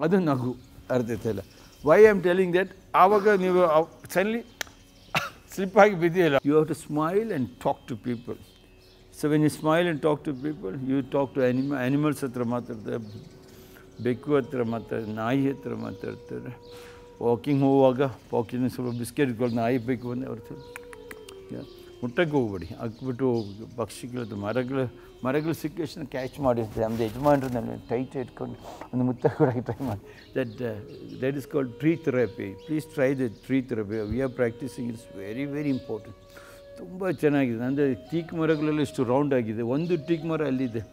ಅದು ನಗು ಅರ್ಥೈತಲ್ಲ ವೈ ಆಮ್ ಟೆಲಿಂಗ್ ದಟ್ ಆವಾಗ ನೀವು ಸನ್ಲಿ ಸ್ಲಿಪ್ ಆಗಿ ಬಿದ್ದಿಲ್ಲ you have to smile and talk to people so when you smile and talk to people you talk to animal animals ಹತ್ರ ಮಾತಾಡ್ತಾರೆ ಬೆಕ್ಕು ಹತ್ರ ಮಾತಾಡ್ತಾರೆ ನಾಯಿ ಹತ್ರ ಮಾತಾಡ್ತಾರೆ ವಾಕಿಂಗ್ ಹೋಗುವಾಗ ವಾಕಿಂಗ್ ಸ್ವಲ್ಪ ಬಿಸ್ಕೆಟ್ಗಳು ನಾಯಿ ಬೇಕು ಬಂದು ಅವ್ರ ಹತ್ರ ಯಾ- ಮುಟ್ಟಕ್ಕೆ ಹೋಗ್ಬೇಡಿ ಹಾಕ್ಬಿಟ್ಟು ಹೋಗ್ಬೇಕು ಪಕ್ಷಿಗಳ ಹತ್ರ ಮರಗಳು ಮರಗಳು ಸಿಕ್ಕ ತಕ್ಷಣ ಕ್ಯಾಚ್ ಮಾಡಿರ್ತಾರೆ ನಮ್ಮದು ಯಜಮಾನ್ರು ನನ್ನ ಟೈಟ್ ಇಟ್ಕೊಂಡು ಒಂದು ಮುತ್ತ ಕೊಡೋಕ್ಕೆ ಟ್ರೈ ಮಾಡಿ that that is called tree therapy please try the tree therapy we are practising it's very very important ತುಂಬ ಚೆನ್ನಾಗಿದೆ ಅಂದರೆ ಟೀಕ್ ಮರಗಳೆಲ್ಲ ಇಷ್ಟು ರೌಂಡ್ ಆಗಿದೆ ಒಂದು ಟೀಕ್ ಮರ ಅಲ್ಲಿದೆ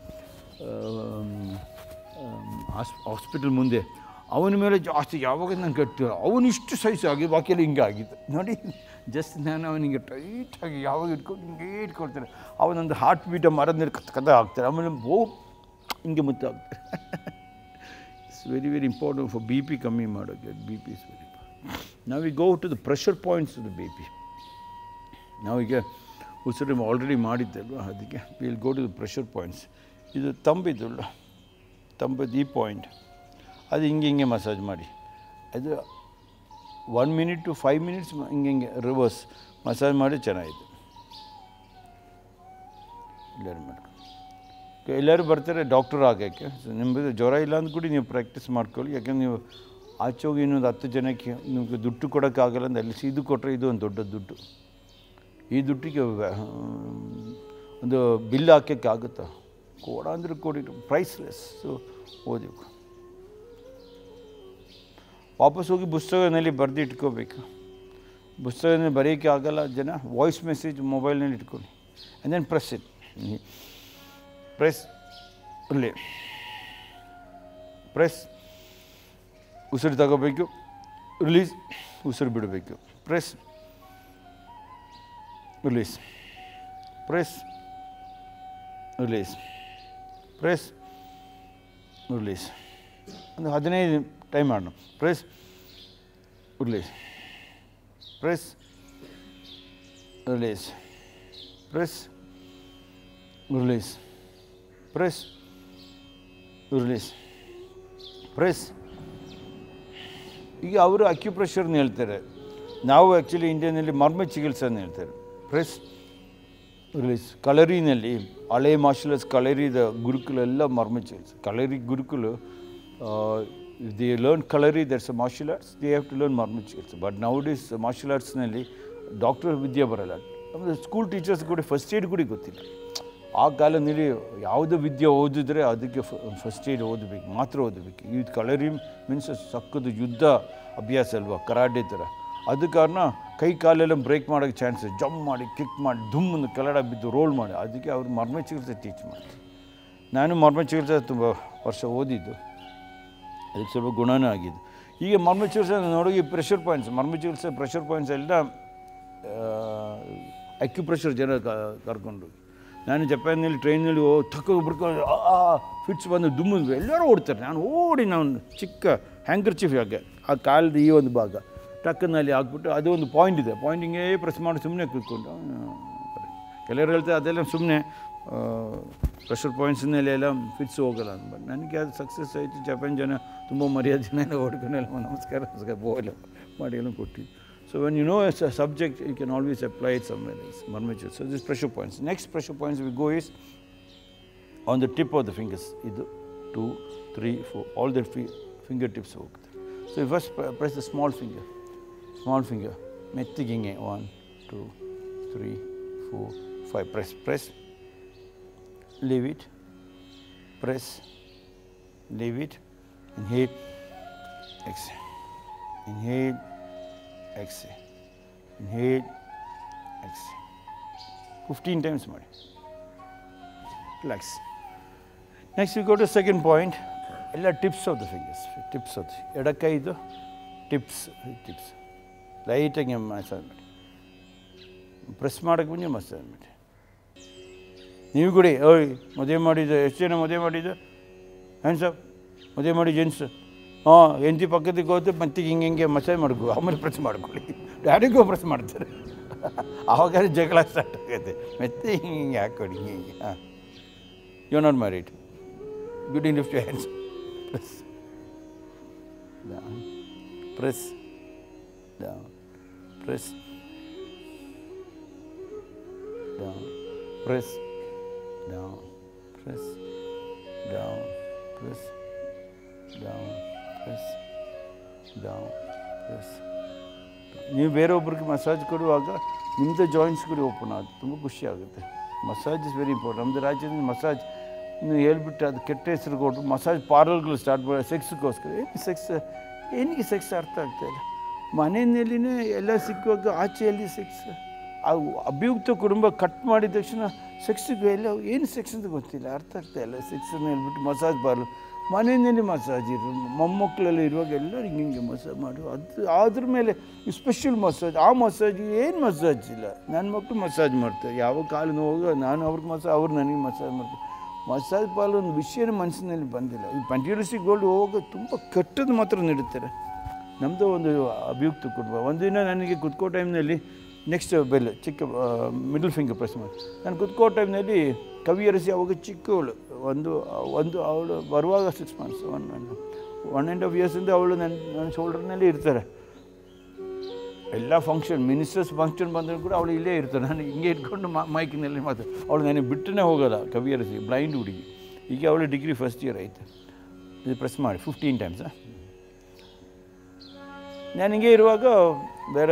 ಹಾಸ್ಪಿಟಲ್ ಮುಂದೆ ಅವನ ಮೇಲೆ ಜಾಸ್ತಿ ಯಾವಾಗ ನಾನು ಕಟ್ಟಿಲ್ಲ ಅವನು ಇಷ್ಟು ಸೈಜ್ ಆಗಿ ಬಾಕಿಯಲ್ಲಿ ಹಿಂಗೆ ಆಗಿದೆ ನೋಡಿ ಜಸ್ಟ್ ನಾನು ಅವನಿಗೆ ಟೈಟಾಗಿ ಯಾವಾಗ ಇಟ್ಕೊಂಡು ಹಿಂಗೆ ಇಟ್ಕೊಳ್ತಾರೆ ಅವನೊಂದು ಹಾರ್ಟ್ ಬೀಟ ಮರದ ಮೇಲೆ ಕತ್ ಕದ ಆಗ್ತಾರೆ ಆಮೇಲೆ ಬೋ ಹಿಂಗೆ ಮುತ್ತ ಆಗ್ತಾರೆ it's very very important for B P ಕಮ್ಮಿ ಮಾಡೋಕ್ಕೆ ಬಿ ಪಿ ಇಸ್ ವೆರಿ ನಾವು we go to the pressure points the B P ನಾವೀಗ ಉಸಿರು ಆಲ್ರೆಡಿ ಮಾಡಿದ್ದಲ್ವ ಅದಕ್ಕೆ will go to the pressure points ಇದು ತಂಬಿದುಳ್ಳ ತಂಬದು ಈ ಪಾಯಿಂಟ್ ಅದು ಹಿಂಗೆ ಹಿಂಗೆ ಮಸಾಜ್ ಮಾಡಿ ಅದು one minute to five minutes ಹಿಂಗೆ ಹಿಂಗೆ ರಿವರ್ಸ್ ಮಸಾಜ್ ಮಾಡಿ ಚೆನ್ನಾಗಿದೆ ಎಲ್ಲರೂ ಮಾಡ್ಕೊಂಡು ಎಲ್ಲರೂ ಬರ್ತಾರೆ ಡಾಕ್ಟರ್ ಆಗೋಕ್ಕೆ ಸೊ ನಿಮ್ಮದು ಜ್ವರ ಇಲ್ಲ ಅಂದ್ಕೂಡಿ ನೀವು ಪ್ರಾಕ್ಟೀಸ್ ಮಾಡ್ಕೊಳ್ಳಿ ಯಾಕಂದ್ರೆ ನೀವು ಆಚೆ ಹೋಗಿ ಇನ್ನೊಂದು ಹತ್ತು ಜನಕ್ಕೆ ನಿಮಗೆ ದುಡ್ಡು ಕೊಡೋಕ್ಕಾಗಲ್ಲ ಅಂತ ಅಲ್ಲಿ ಇದು ಕೊಟ್ಟರೆ ಇದು ಒಂದು ದೊಡ್ಡ ದುಡ್ಡು ಈ ದುಡ್ಡಿಗೆ ವ್ಯ- ಒಂದು ಬಿಲ್ ಹಾಕೋಕ್ಕೆ ಆಗುತ್ತಾ ಕೊಡ ಅಂದರೆ ಕೊಡಿ ಪ್ರೈಸ್ಲೆಸ್ ಸೊ ಓದಬೇಕು ವಾಪಸ್ ಹೋಗಿ ಪುಸ್ತಕದಲ್ಲಿ ಬರೆದು ಇಟ್ಕೋಬೇಕು ಪುಸ್ತಕದಲ್ಲಿ ಬರೆಯೋಕ್ಕೆ ಆಗಲ್ಲ ಜನ ವಾಯ್ಸ್ ಮೆಸೇಜ್ ಮೊಬೈಲ್ನಲ್ಲಿ ಇಟ್ಕೊಳ್ಳಿ and then press it press ಇಲ್ಲಿ ಪ್ರೆಸ್ ಉಸಿರು ತಗೋಬೇಕು ರಿಲೀಸ್ ಉಸಿರು ಬಿಡಬೇಕು press release press release press release ಒಂದು ಹದಿನೈದು ಟೈಮ್ ಮಾಡೋಣ press release press release press release press release press ಈಗ ಅವರು ಅಕ್ಯುಪ್ರೆಷರ್ನ ಹೇಳ್ತಾರೆ ನಾವು ಆ್ಯಕ್ಚುಲಿ ಇಂಡಿಯಾನಲ್ಲಿ ಮರ್ಮ ಚಿಕಿತ್ಸೆ ಅಂತ ಹೇಳ್ತಾರೆ ಪ್ರೆಸ್ ರಿಲೀಸ್ ಕಳರಿನಲ್ಲಿ ಹಳೆ ಮಾರ್ಷಲ್ ಆರ್ಟ್ಸ್ ಕಳರಿದ ಗುರುಕುಲ ಎಲ್ಲ ಮರ್ಮ ಚಿಕಿತ್ಸೆ ಕಳರಿ ಗುರುಕುಲು they learn Kalari that's a martial arts they have to learn marma chikitsa but now days ಮಾರ್ಷಲ್ ಆರ್ಟ್ಸ್ನಲ್ಲಿ ಡಾಕ್ಟರ್ ವಿದ್ಯೆ ಬರಲ್ಲ ಆಮೇಲೆ ಸ್ಕೂಲ್ ಟೀಚರ್ಸ್ ಕೂಡ ಫಸ್ಟ್ ಏಡ್ ಕೂಡ ಗೊತ್ತಿಲ್ಲ ಆ ಕಾಲದಲ್ಲಿ ಯಾವುದೇ ವಿದ್ಯೆ ಓದಿದ್ರೆ ಅದಕ್ಕೆ ಫಸ್ಟ್ ಏಡ್ ಓದಬೇಕು ಮಾತ್ರ ಓದಬೇಕು ಈ ಕಲರಿ ಮೀನ್ಸ್ ಸಕ್ಕದು ಯುದ್ಧ ಅಭ್ಯಾಸ ಅಲ್ವಾ ಕರಾಟೆ ಥರ ಅದು ಕಾರಣ ಕೈ ಕಾಲೆಲ್ಲ ಬ್ರೇಕ್ ಮಾಡೋಕ್ಕೆ ಚಾನ್ಸ್ ಜಂಪ್ ಮಾಡಿ ಕಿಕ್ ಮಾಡಿ ಧುಮ್ಮನ್ನು ಕೆಳಗಡೆ ಬಿದ್ದು ರೋಲ್ ಮಾಡಿ ಅದಕ್ಕೆ ಅವ್ರು ಮರ್ಮ ಚಿಕಿತ್ಸೆ ಟೀಚ್ ಮಾಡಿ ನಾನು ಮರ್ಮ ಚಿಕಿತ್ಸೆ ತುಂಬ ವರ್ಷ ಓದಿದ್ದು ಅದಕ್ಕೆ ಸ್ವಲ್ಪ ಗುಣನೂ ಆಗಿದೆ ಈಗ ಮರ್ಮ ಚಿಕಿತ್ಸೆ ನೋಡಿ ಈ ಪ್ರೆಷರ್ ಪಾಯಿಂಟ್ಸ್ ಮರ್ಮ ಚಿಕಿತ್ಸೆ ಪ್ರೆಷರ್ ಪಾಯಿಂಟ್ಸ್ ಎಲ್ಲ ಅಕ್ಯುಪ್ರೆಷರ್ ಜನ ಕ- ಕರ್ಕೊಂಡು ಹೋಗಿ ನಾನು ಜಪಾನ್ನಲ್ಲಿ ಟ್ರೈನಲ್ಲಿ ಓ ತಕ್ಕ ಬಿಡ್ಕೊಂಡು ಆ ಫಿಟ್ಸ್ ಬಂದು ದುಮ್ಮು ಎಲ್ಲರೂ ಓಡ್ತಾರೆ ನಾನು ಓಡಿ ನಾನು ಚಿಕ್ಕ ಹ್ಯಾಂಕರ್ ಚೀಫ್ ಯಾಕೆ ಆ ಕಾಲದ ಈ ಒಂದು ಭಾಗ ಟಕ್ಕನಲ್ಲಿ ಹಾಕ್ಬಿಟ್ಟು ಅದು ಒಂದು ಪಾಯಿಂಟ್ ಇದೆ ಪಾಯಿಂಟಿಂಗೇ ಪ್ರೆಸ್ ಮಾಡಿ ಸುಮ್ಮನೆ ಕೂತ್ಕೊಂಡು ಕೆಲವರು ಹೇಳ್ತಾರೆ ಅದೆಲ್ಲ ಸುಮ್ಮನೆ ಪ್ರೆಷರ್ ಪಾಯಿಂಟ್ಸ್ನಲ್ಲಿ ಎಲ್ಲ ಫಿಟ್ಸ್ ಹೋಗಲ್ಲ ಅಂತ ಬಟ್ ನನಗೆ ಅದು ಸಕ್ಸಸ್ ಆಯಿತು ಜಪಾನ್ ಜನ ತುಂಬ ಮರ್ಯಾದೆ ಜನ ಎಲ್ಲ ಹೊಡ್ಕೊಂಡೆಲ್ಲ ನಮಸ್ಕಾರ ನಮಸ್ಕಾರ ಬೋಲ ಮಾಡಿ ಎಲ್ಲ ಕೊಟ್ಟಿದ್ದು so when you know as a subject you can always apply it somewhere else ಮರ್ಮೇಚರ್ so this pressure points next pressure points we go is on the tip of the fingers ಇದು two three four all the ಫಿ finger tips ಹೋಗ್ತದೆ so first press the small finger small finger ಮೆತ್ತಿಗೆ ಹಿಂಗೆ one two three four five press press leave it, press, leave it, inhale, exhale, inhale, exhale, inhale, exhale. 15 times ಮಾಡಿ relax next we go to second point ಎಲ್ಲ tips of the fingers tips of ಎಡಕ್ಕೈದು tips tips ಲೈಟಾಗಿ massage ಮಾಡಿ press ಮಾಡೋಕ್ಕೆ ಮುಂಚೆ massage ಮಾಡಿ ನೀವು ಕೂಡ ಓಯ್ ಮದುವೆ ಮಾಡಿದ್ದು ಎಷ್ಟು ಜನ ಮದುವೆ ಮಾಡಿದ್ದು ಹ್ಯಾಂಡ್ ಸಪ್ ಮದುವೆ ಮಾಡಿ ಜೆಂಟ್ಸ್ ಹಾಂ ಹೆಂಡತಿ ಪಕ್ಕದಿಗೆ ಹೋದ್ರೆ ಮತ್ತೆ ಹಿಂಗೆ ಹಿಂಗೆ ಮಸಾಜ್ ಮಾಡ್ಕೊ ಆಮೇಲೆ ಪ್ರೆಸ್ ಮಾಡ್ಕೊಳ್ಳಿ ಡ್ಯಾಡಿಗೂ ಪ್ರೆಸ್ ಮಾಡ್ತಾರೆ ಆವಾಗ ಜಗಳ ಸ್ಟಾರ್ಟ್ ಆಗುತ್ತೆ ಮತ್ತೆ ಹಿಂಗೆ ಹಿಂಗೆ ಹಾಕ್ಕೊಡಿ ಹಿಂಗೆ ಹಿಂಗೆ ಹಾಂ you not married good in lift hands press down, press, down, press, down, press, down, press, down, press, down, press, down, press. ನೀವು ಬೇರೊಬ್ಬರಿಗೆ ಮಸಾಜ್ ಕೊಡುವಾಗ ನಿಮ್ಮದು ಜಾಯಿಂಟ್ಸ್ ಕೂಡ ಓಪನ್ ಆಗುತ್ತೆ ತುಂಬ ಖುಷಿ ಆಗುತ್ತೆ ಮಸಾಜ್ ಇಸ್ ವೆರಿ ಇಂಪಾರ್ಟೆಂಟ್ ನಮ್ಮದು ರಾಜ್ಯದಲ್ಲಿ ಮಸಾಜ್ ನೀವು ಹೇಳ್ಬಿಟ್ಟು ಅದು ಕೆಟ್ಟ ಹೆಸರು ಕೊಟ್ಟು ಮಸಾಜ್ ಪಾರ್ಲರ್ಗಳು ಸ್ಟಾರ್ಟ್ ಮಾಡಿ ಸೆಕ್ಸ್ಗೋಸ್ಕರ ಏನು ಸೆಕ್ಸ್ ಏನಿಗೆ ಸೆಕ್ಸ್ ಅರ್ಥ ಆಗ್ತಾ ಇಲ್ಲ ಮನೆಯಲ್ಲಿನೇ ಎಲ್ಲ ಸಿಕ್ಕುವಾಗ ಆಚೆಯಲ್ಲಿ ಸೆಕ್ಸ್ ಆ ಅಭಿಯುಕ್ತ ಕುಟುಂಬ ಕಟ್ ಮಾಡಿದ ತಕ್ಷಣ ಸೆಕ್ಸಿಗೆ ಎಲ್ಲ ಏನು ಸೆಕ್ಸ್ ಅಂತ ಗೊತ್ತಿಲ್ಲ ಅರ್ಥ ಆಗ್ತಾ ಇಲ್ಲ ಸೆಕ್ಸನ್ನು ಹೇಳ್ಬಿಟ್ಟು ಮಸಾಜ್ ಪಾರ್ಲರ್ ಮನೆಯಲ್ಲಿ ಮಸಾಜ್ ಇರು ಮೊಮ್ಮಕ್ಕಳೆಲ್ಲ ಇರುವಾಗ ಎಲ್ಲರೂ ಹಿಂಗೆ ಹಿಂಗೆ ಮಸಾಜ್ ಮಾಡು ಅದು ಅದ್ರ ಮೇಲೆ ಸ್ಪೆಷಲ್ ಮಸಾಜ್ ಆ ಮಸಾಜ್ ಏನು ಮಸಾಜ್ ಇಲ್ಲ ನನ್ನ ಮಕ್ಕಳು ಮಸಾಜ್ ಮಾಡ್ತಾರೆ ಯಾವ ಕಾಲು ನೋವಾಗ ನಾನು ಅವ್ರಿಗೆ ಮಸಾಜ್ ಅವ್ರು ನನಗೆ ಮಸಾಜ್ ಮಾಡ್ತಾರೆ ಮಸಾಜ್ ಪಾಲು ಒಂದು ವಿಷಯನ ಮನಸ್ಸಿನಲ್ಲಿ ಬಂದಿಲ್ಲ ಈ ಪಂಚಡಿಸಿ ಗೋಲ್ಡ್ ಹೋಗುವಾಗ ತುಂಬ ಕೆಟ್ಟದ್ದು ಮಾತ್ರ ನೀಡುತ್ತಾರೆ ನಮ್ಮದು ಒಂದು ಅಭಿಯುಕ್ತ ಕುಟುಂಬ ಒಂದಿನ ನನಗೆ ಕುತ್ಕೋ ಟೈಮ್ನಲ್ಲಿ ನೆಕ್ಸ್ಟ್ ಬೆಲ್ ಚಿಕ್ಕ ಮಿಡಲ್ ಫಿಂಗರ್ ಪ್ರೆಸ್ ಮಾಡಿ ನಾನು ಕುತ್ಕೋ ಟೈಮ್ನಲ್ಲಿ ಕವಿಯರಸಿ ಅವಾಗ ಚಿಕ್ಕವಳು ಒಂದು ಒಂದು ಅವಳು ಬರುವಾಗ six months one one and half ಇಯರ್ಸಿಂದ ಅವಳು ನನ್ನ ನನ್ನ ಶೋಲ್ಡರ್ನಲ್ಲಿ ಇರ್ತಾರೆ ಎಲ್ಲ ಫಂಕ್ಷನ್ ಮಿನಿಸ್ಟರ್ಸ್ ಫಂಕ್ಷನ್ ಬಂದರೂ ಕೂಡ ಅವಳು ಇಲ್ಲೇ ಇರ್ತಾರೆ ನಾನು ಹಿಂಗೆ ಇಟ್ಕೊಂಡು ಮೈಕಿನಲ್ಲಿ ಮಾತು ಅವಳು ನನಗೆ ಬಿಟ್ಟನೇ ಹೋಗೋಲ್ಲ ಕವಿಯರಸಿ ಬ್ಲೈಂಡ್ ಹುಡುಗಿ ಈಗ ಅವಳು ಡಿಗ್ರಿ ಫಸ್ಟ್ ಇಯರ್ ಆಯಿತು ಇದು ಪ್ರೆಸ್ ಮಾಡಿ ಫಿಫ್ಟೀನ್ ಟೈಮ್ಸಾ ನನಗೆ ಇರುವಾಗ ಬೇರೆ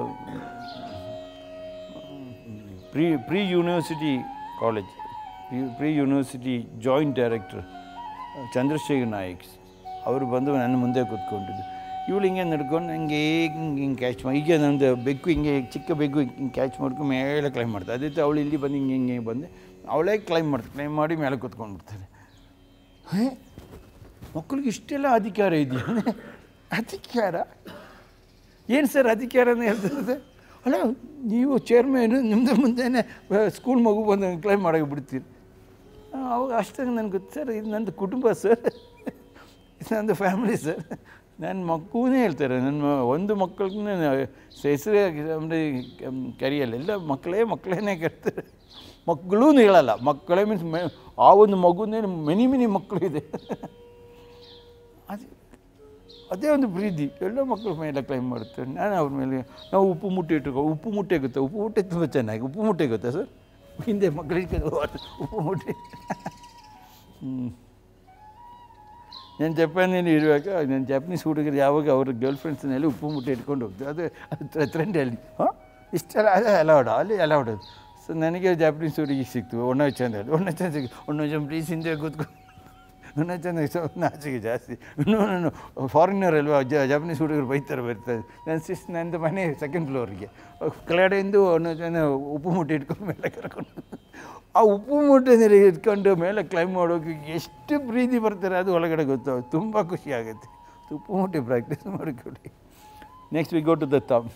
pre pre university college pre pre university joint director Chandrashekar Nayak ಅವರು ಬಂದು ನನ್ನ ಮುಂದೆ ಕೂತ್ಕೊಂಡಿದ್ದು ಇವಳು ಹಿಂಗೆ ನಡ್ಕೊಂಡು ಹಿಂಗೆ ಹಿಂಗೆ ಹಿಂಗೆ ಕ್ಯಾಚ್ ಮಾಡಿ ಈಗ ನಂದು ಬೆಕ್ಕು ಹಿಂಗೆ ಚಿಕ್ಕ ಬೆಕ್ಕು ಹಿಂಗೆ ಕ್ಯಾಚ್ ಮಾಡ್ಕೊಂಡು ಮೇಲೆ ಕ್ಲೈಮ್ ಮಾಡ್ತಾರೆ ಅದೇ ಥರ ಅವಳು ಇಲ್ಲಿ ಬಂದು ಹಿಂಗೆ ಹಿಂಗೆ ಬಂದು ಅವಳೇ ಕ್ಲೈಮ್ ಮಾಡ್ತಾರೆ ಕ್ಲೈಮ್ ಮಾಡಿ ಮೇಲೆ ಕೂತ್ಕೊಂಡ್ಬಿಡ್ತಾರೆ ಹೇ ಮಕ್ಕಳಿಗೆ ಇಷ್ಟೆಲ್ಲ ಅಧಿಕಾರ ಇದೆಯಾ ಅಧಿಕಾರ ಏನು ಸರ್ ಅಧಿಕಾರ ಅಂತ ಹೇಳ್ತಿರೋದು ಅಲ್ಲ ನೀವು ಚೇರ್ಮನು ನಿಮ್ಮದು ಮುಂದೆನೇ ಸ್ಕೂಲ್ ಮಗು ಬಂದು ಕ್ಲೈಮ್ ಮಾಡೋಕೆ ಬಿಡ್ತೀರಿ ಆ, ಅವಾಗ ಅಷ್ಟಾಗ ನನಗೆ ಗೊತ್ತು ಸರ್ ಇದು ನಂದು ಕುಟುಂಬ ಸರ್ ಇದು ನಂದು ಫ್ಯಾಮಿಲಿ ಸರ್ ನನ್ನ ಮಕ್ಕಳೇ ಹೇಳ್ತಾರೆ ನನ್ನ ಒಂದು ಮಕ್ಕಳನ್ನ ಹೆಸರೇ ಅಂದರೆ ಕರಿಯಲ್ಲ ಎಲ್ಲ ಮಕ್ಕಳೇ ಮಕ್ಕಳೇನೆ ಕರ್ತಾರೆ ಮಕ್ಕಳೂ ಹೇಳಲ್ಲ ಮಕ್ಕಳೇ ಮೀನ್ಸ್ ಮೆ ಆ ಒಂದು ಮಗುನೇ ಮೆನಿ ಮೆನಿ ಮಕ್ಕಳು ಇದೆ ಅದು ಅದೇ ಒಂದು ಪ್ರೀತಿ ಎಲ್ಲ ಮಕ್ಕಳ ಮೇಲೆ ಕ್ಲೈಮ್ ಮಾಡ್ತಾರೆ ನಾನು ಅವ್ರ ಮೇಲೆ ನಾವು ಉಪ್ಪು ಮುಟ್ಟೆ ಇಟ್ಕೊ ಉಪ್ಪು ಮುಟ್ಟೆ ಗೊತ್ತಾ ಉಪ್ಪು ಮುಟ್ಟೆ ತುಂಬ ಚೆನ್ನಾಗಿ ಉಪ್ಪು ಮುಟ್ಟೆ ಗೊತ್ತಾ ಸರ್ ಹಿಂದೆ ಮಕ್ಕಳಿಗೆ ಉಪ್ಪು ಮುಟ್ಟೆ ಹ್ಞೂ ನಾನು ಜಪಾನಲ್ಲಿ ಇರುವಾಗ ನಾನು ಜಪಾನೀಸ್ ಹುಡುಗರು ಯಾವಾಗ ಅವ್ರ ಗರ್ಲ್ ಫ್ರೆಂಡ್ಸ್ನಲ್ಲಿ ಉಪ್ಪು ಮುಟ್ಟೆ ಇಟ್ಕೊಂಡು ಹೋಗ್ತಾರೆ ಅದು ಅದು ಟ್ರೆಂಡಲ್ಲಿ ಹಾಂ ಇಷ್ಟೆಲ್ಲ ಅದೇ ಅಲೌಡ್ ಅಲ್ಲಿ ಅಲೌಡ್ ಅದು ಸೊ ನನಗೆ ಜಾಪನೀಸ್ ಹುಡುಗಿ ಸಿಕ್ತು ಒಣ್ಣ ಚಂದ ಒಣ್ಣ ಚಂದ ಸಿಕ್ತು ಒಣ್ಣ ಚಂದ ಪ್ಲೀಸ್ ಹಿಂದೆ ಕೂತ್ಕೊಂಡು ಒಣ್ಣ ಚಂದ ಸೊ ನಾಚಿಕೆ ಜಾಸ್ತಿ ಇನ್ನೂ ನಾನು ಫಾರಿನರ್ ಅಲ್ವಾ ಜ ಜಪನೀಸ್ ಹುಡುಗರು ಬೈತಾರೆ ಬರ್ತಾರೆ ನನ್ನ ಸಿಸ್ ನಂದು ಮನೆ ಸೆಕೆಂಡ್ ಫ್ಲೋರಿಗೆ ಕೆಳಗಡೆಯಿಂದ ಒಣ್ಣ ಚಂದ ಉಪ್ಪು ಮುಟ್ಟೆ ಇಟ್ಕೊಂಡು ಮೇಲೆ ಕರ್ಕೊಂಡು ಆ ಉಪ್ಪು ಮೂಟೆನಲ್ಲಿ ಇಟ್ಕೊಂಡು ಮೇಲೆ ಕ್ಲೈಮ್ ಮಾಡೋಕೆ ಎಷ್ಟು ಪ್ರೀತಿ ಬರ್ತಾರೆ ಅದು ಒಳಗಡೆ ಗೊತ್ತಾಗ ತುಂಬ ಖುಷಿ ಆಗುತ್ತೆ ಉಪ್ಪು ಮೂಟೆ ಪ್ರಾಕ್ಟೀಸ್ ಮಾಡಿಕೊಡಿ next we go to the thumb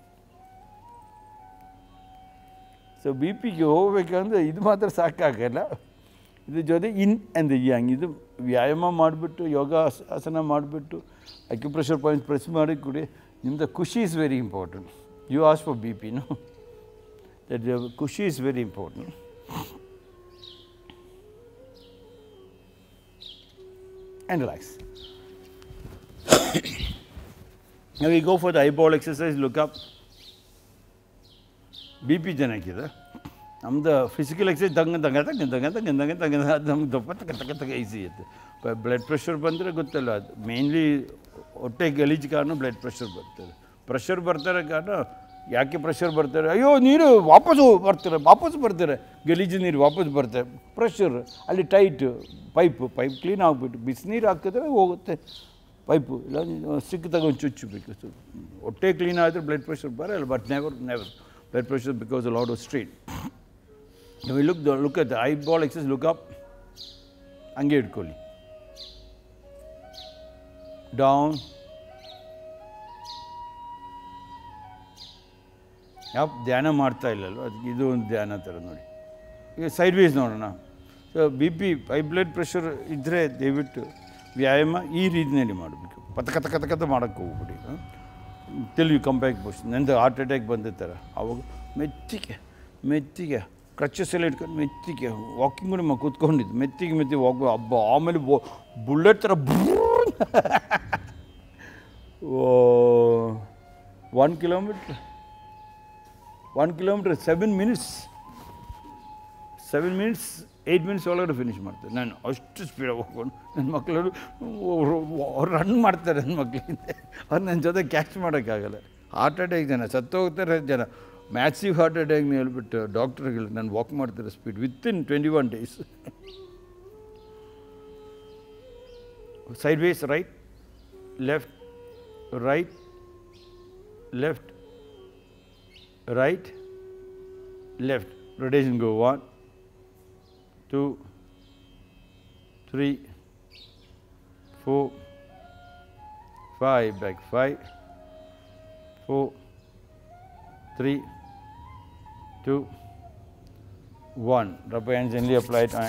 so B ಪಿಗೆ ಹೋಗ್ಬೇಕಂದ್ರೆ ಇದು ಮಾತ್ರ ಸಾಕಾಗಲ್ಲ ಇದ್ರ ಜೊತೆ ಇನ್ ಆ್ಯಂಡ್ ಯಾಂಗ್ ಇದು ವ್ಯಾಯಾಮ ಮಾಡಿಬಿಟ್ಟು ಯೋಗ ಆಸ- ಆಸನ ಮಾಡಿಬಿಟ್ಟು ಅಕ್ಯುಪ್ರೆಷರ್ ಪಾಯಿಂಟ್ ಪ್ರೆಸ್ ಮಾಡಿ ಕೊಡಿ ನಿಮ್ಮದು ಖುಷಿ is very important you as for B ಪಿನು ದಟ್ ಖುಷಿ is very important and relax. now we go for the eyeball exercise, look up. B P ಜನಕ್ಕಿದೆ ನಮ್ದು ಫಿಸಿಕಲ್ ಎಕ್ಸಸೈಸ್ ದಂಗ ದಂಗ ತಗ ದಂಗ ದಂಗ ದಂಗ ದಂಗ ಅದು ನಮ್ಗೆ ದಪ್ಪ ತಗ ತಗ ತಗ ಈಸಿ ಇತ್ತು ಬ್ಲಡ್ ಪ್ರೆಷರ್ ಬಂದರೆ ಗೊತ್ತಲ್ಲ ಅದು ಮೇನ್ಲಿ ಹೊಟ್ಟೆ ಗಲೀಜು ಕಾರಣ ಬ್ಲಡ್ ಪ್ರೆಷರ್ ಬರ್ತದೆ ಪ್ರೆಷರ್ ಬರ್ತಾರೆ ಕಾರಣ ಯಾಕೆ ಪ್ರೆಷರ್ ಬರ್ತಾರೆ ಅಯ್ಯೋ ನೀರು ವಾಪಸ್ಸು ಬರ್ತಾರೆ ವಾಪಸ್ ಬರ್ತಾರೆ ಗಲೀಜು ನೀರು ವಾಪಸ್ ಬರ್ತಾರೆ ಪ್ರೆಷರ್ ಅಲ್ಲಿ ಟೈಟ್ ಪೈಪು ಪೈಪ್ ಕ್ಲೀನ್ ಆಗಿಬಿಟ್ಟು ಬಿಸಿನೀರು ಹಾಕಿದ್ರೆ ಹೋಗುತ್ತೆ ಪೈಪು ಇಲ್ಲ ನೀನು ಸಿಕ್ಕ ತಗೊಂಡು ಚುಚ್ಚಬೇಕು ಸೊ ಹೊಟ್ಟೆ ಕ್ಲೀನ್ ಆದರೆ ಬ್ಲಡ್ ಪ್ರೆಷರ್ ಬರಲ್ಲ but never never blood pressure because lot of street we look the look at the eyeball exercise look up ಹಂಗೆ ಇಟ್ಕೊಳ್ಳಿ ಡೌನ್ ಯಾವ ಧ್ಯಾನ ಮಾಡ್ತಾ ಇಲ್ಲಲ್ವ ಅದಕ್ಕೆ ಇದು ಒಂದು ಧ್ಯಾನ ಥರ ನೋಡಿ ಈಗ ಸೈಡ್ ವೇಸ್ ನೋಡೋಣ so B P high blood pressure ಇದ್ದರೆ ದಯವಿಟ್ಟು ವ್ಯಾಯಾಮ ಈ ರೀತಿಯಲ್ಲಿ ಮಾಡಬೇಕು ಪತ ಕತ ಕತ ಕತ ಮಾಡೋಕ್ಕೆ ಹೋಗ್ಬಿಡಿ ಟಿಲ್ ಯು ಕಮ್ ಬ್ಯಾಕ್ ಬಸ್ ನಂದು ಹಾರ್ಟ್ ಅಟ್ಯಾಕ್ ಬಂದಿರ್ತಾರ ಅವಾಗ ಮೆತ್ತಿಗೆ ಮೆತ್ತಿಗೆ ಕ್ರಚಸ್ ಎಲ್ಲ ಇಟ್ಕೊಂಡು ಮೆತ್ತಿಗೆ ವಾಕಿಂಗ್ ಕೂಡ ಮ ಕೂತ್ಕೊಂಡಿದ್ದು ಮೆತ್ತಿಗೆ ಮೆತ್ತಿಗೆ ವಾಕ್ ಹಬ್ಬ ಆಮೇಲೆ ಬುಲೆಟ್ ಥರ one kilometre one kilometre seven minutes seven minutes eight minutes ಒಳಗಡೆ ಫಿನಿಷ್ ಮಾಡ್ತಾರೆ ನಾನು ಅಷ್ಟು ಸ್ಪೀಡಾಗಿ ಹೋಗ್ಕೊಂಡು ನನ್ನ ಮಕ್ಕಳು ರನ್ ಮಾಡ್ತಾರೆ ನನ್ನ ಮಕ್ಕಳಿಂದ ಅವ್ರು ನನ್ನ ಜೊತೆ ಕ್ಯಾಚ್ ಮಾಡೋಕ್ಕಾಗಲ್ಲ ಹಾರ್ಟ್ ಅಟ್ಯಾಕ್ ಜನ ಸತ್ತೋಗ್ತಾರೆ ಜನ ಮ್ಯಾಸಿವ್ ಹಾರ್ಟ್ ಅಟ್ಯಾಕ್ನ ಹೇಳ್ಬಿಟ್ಟು ಡಾಕ್ಟ್ರುಗಳು ನಾನು ವಾಕ್ ಮಾಡ್ತಾರೆ speed within twenty one days sideways right left right left right left rotation go one, two, three, four, five, back five, four, three, two, one. Rub your hands gently apply it.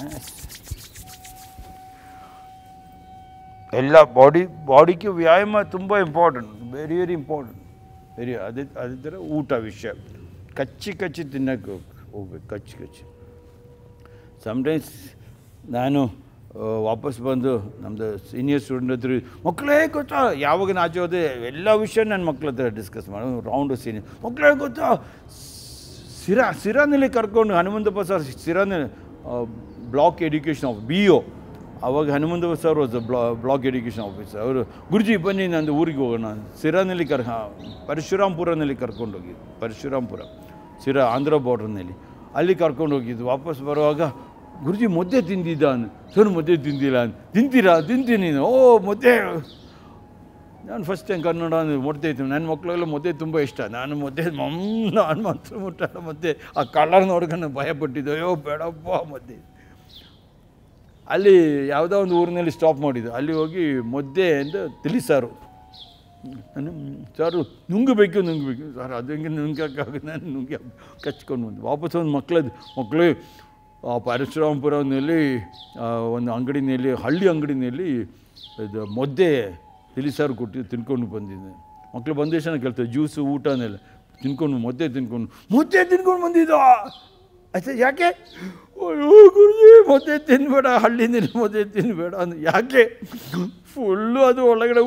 ಎಲ್ಲ body ಬಾಡಿಗೆ ವ್ಯಾಯಾಮ ತುಂಬ important very very important very ಅದೇ ಅದೇ ಥರ ಊಟ ವಿಷಯ ಕಚ್ಚಿ ಕಚ್ಚಿ ತಿನ್ನಕ್ಕೆ ಹೋಗ್ ಹೋಗ್ಬೇಕು ಕಚ್ಚಿ ಕಚ್ಚಿ ಸಮ್ಟೈಮ್ಸ್ ನಾನು ಆ, ವಾಪಸ್ ಬಂದು ನಮ್ಮದು ಸೀನಿಯರ್ ಸ್ಟೂಡೆಂಟ್ ಹತ್ರ ಮಕ್ಕಳೇ ಗೊತ್ತಾ ಯಾವಾಗ ನಾನು ಆಚೆ ಹೋದೆ ಎಲ್ಲ ವಿಷಯ ನನ್ನ ಮಕ್ಳ ಹತ್ರ ಡಿಸ್ಕಸ್ ಮಾಡೋ ರೌಂಡು ಸೀನಿಯರ್ ಮಕ್ಕಳೇ ಗೊತ್ತಾ ಸಿರಾ ಸಿರಾನಲ್ಲಿ ಕರ್ಕೊಂಡು ಹನುಮಂತಪ್ಪ ಸರ್ ಸಿರಾನಲ್ಲಿ block education of B O ಅವಾಗ ಹನುಮಂತಪ್ಪ ಸರ್ ವಾಸ್ ಬ್ಲಾ ಬ್ಲಾಕ್ ಎಡ್ಯುಕೇಷನ್ ಆಫೀಸರ್ ಅವರು ಗುರುಜಿ ಬನ್ನಿ ನಂದು ಊರಿಗೆ ಹೋಗೋಣ ಸಿರಾನಲ್ಲಿ ಕರ್ ಹಾಂ ಪರಶುರಾಂಪುರನಲ್ಲಿ ಕರ್ಕೊಂಡು ಹೋಗಿದ್ದು ಪರಶುರಾಂಪುರ ಸಿರಾ ಆಂಧ್ರ ಬಾರ್ಡ್ರ್ನಲ್ಲಿ ಅಲ್ಲಿ ಕರ್ಕೊಂಡು ಹೋಗಿದ್ದು ವಾಪಸ್ ಬರುವಾಗ ಗುರುಜಿ ಮುದ್ದೆ ತಿಂದಿದ್ದ ಅಂದು ಸರ್ ಮುದ್ದೆ ತಿಂದಿಲ್ಲ ಅಂತ ತಿಂತೀರಾ ತಿಂತೀನಿ ನೀನು ಓ ಮುದ್ದೆ ನಾನು ಫಸ್ಟ್ ಟೈಮ್ ಕನ್ನಡ ಅಂದ್ರೆ ಮುದ್ದೆ ಇತ್ತು ನನ್ನ ಮಕ್ಕಳೆಲ್ಲ ಮುದ್ದೆ ತುಂಬ ಇಷ್ಟ ನಾನು ಮುದ್ದೆ ಮಮ್ಮ ನಾನು ಮಾತ್ರ ಮುಟ್ಟಲ್ಲ ಮುದ್ದೆ ಆ ಕಲರ್ ನೋಡ್ಕೊಂಡು ಭಯಪಟ್ಟಿದ್ದು ಅಯ್ಯೋ ಬೇಡಪ್ಪ ಮುದ್ದೆ ಅಲ್ಲಿ ಯಾವುದೋ ಒಂದು ಊರಿನಲ್ಲಿ ಸ್ಟಾಪ್ ಮಾಡಿದ್ದು ಅಲ್ಲಿ ಹೋಗಿ ಮುದ್ದೆ ಅಂತ ತಿಳಿಸಾರು ನಾನು ಸರ್ ನುಂಗಬೇಕು ನುಂಗಬೇಕು ಸರ್ ಅದು ಹೆಂಗೆ ನುಂಗಕ್ಕಾಗ ನಾನು ನುಂಗಿ ಕಚ್ಕೊಂಡು ಬಂದು ವಾಪಸ್ ಒಂದು ಮಕ್ಕಳದ್ದು ಮಕ್ಕಳು ಆ ಪರಶುರಾಮಪುರದಲ್ಲಿ ಆ, ಒಂದು ಅಂಗಡಿನಲ್ಲಿ ಹಳ್ಳಿ ಅಂಗಡಿನಲ್ಲಿ ಇದು ಮುದ್ದೆ ತಿಳಿಸಾರು ಕೊಟ್ಟು ತಿನ್ಕೊಂಡು ಬಂದಿದ್ದೆ ಮಕ್ಕಳು ಬಂದ ತಕ್ಷಣ ಕೇಳ್ತಾರೆ ಜ್ಯೂಸು ಊಟನೆಲ್ಲ ತಿನ್ಕೊಂಡು ಮುದ್ದೆ ತಿನ್ಕೊಂಡು ಮುದ್ದೆ ತಿನ್ಕೊಂಡು ಬಂದಿದ್ದ ಆಯ್ತು ಯಾಕೆ ಅಯ್ಯೋ ಗುರುಜಿ ಮುದ್ದೆ ತಿನ್ನಬೇಡ ಹಳ್ಳಿನಲ್ಲಿ ಮುದ್ದೆ ತಿನ್ನಬೇಡ ಅಂದ್ರೆ ಯಾಕೆ ಫುಲ್ಲು ಅದು ಒಳಗಡೆ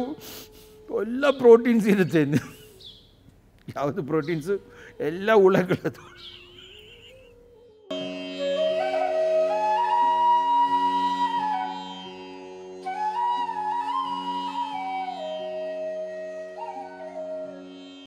ಎಲ್ಲ ಪ್ರೋಟೀನ್ಸ್ ಇರುತ್ತೆ ಯಾವುದು ಪ್ರೋಟೀನ್ಸು ಎಲ್ಲ ಹುಳಗಳದು